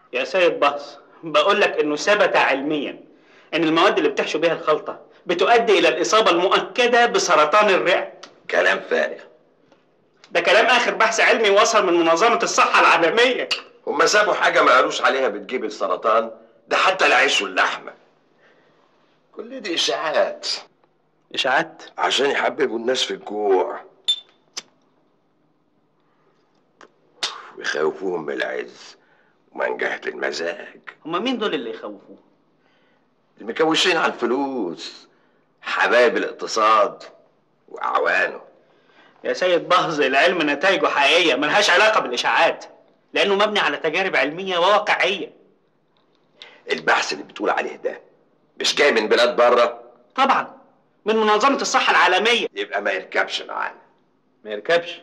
يا سيد باص بقول لك انه ثبت علميا ان المواد اللي بتحشو بيها الخلطه بتؤدي الى الاصابه المؤكده بسرطان الرئه كلام فارغ ده كلام اخر بحث علمي وصل من منظمه الصحه العالميه هما سابوا حاجة ما قالوش عليها بتجيب السرطان ده حتى العيش واللحمة كل دي إشاعات اشاعات عشان يحببوا الناس في الجوع ويخوفوهم من العز ومنجهة المزاج هما مين دول اللي يخوفوه المكوشين على الفلوس حبايب الاقتصاد وأعوانه يا سيد بهز العلم نتائجه حقيقيه ملهاش علاقه بالاشاعات لانه مبني على تجارب علميه وواقعيه البحث اللي بتقول عليه ده مش جاي من بلاد بره طبعا من منظمه الصحه العالميه يبقى ما يركبش معانا ما يركبش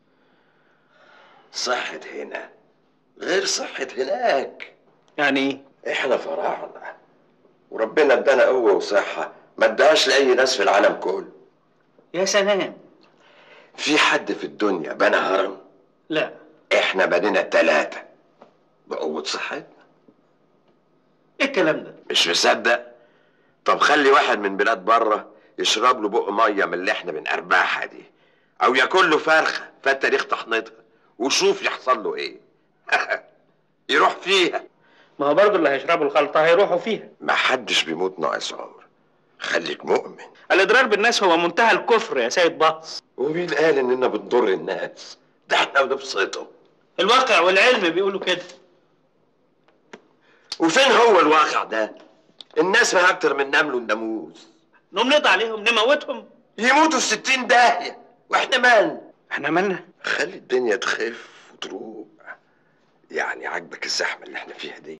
صحة هنا غير صحة هناك يعني ايه احنا فراعنة وربنا ادانا قوة وصحة ما اداهاش لأي ناس في العالم كله يا سلام في حد في الدنيا بنى هرم لا احنا بنينا التلاتة بقوة صحتنا ايه الكلام ده مش مصدق طب خلي واحد من بلاد بره يشرب له بق ميه من اللي احنا بنقربعها دي او ياكل له فرخه فات تاريخ تحنيطها وشوف يحصل له ايه يروح فيها ما هو برضه اللي هيشربوا الخلطه هيروحوا فيها ما حدش بيموت ناقص عمر خليك مؤمن الاضرار بالناس هو منتهى الكفر يا سيد باص ومين قال اننا بنضر الناس ده احنا بنبسطهم الواقع والعلم بيقولوا كده وفين هو الواقع ده الناس ما اكتر من نمل والناموس نقوم نقضي عليهم نموتهم يموتوا في ستين داهية واحنا مالنا احنا مالنا خلي الدنيا تخف وتروق يعني عاجبك الزحمة اللي احنا فيها دي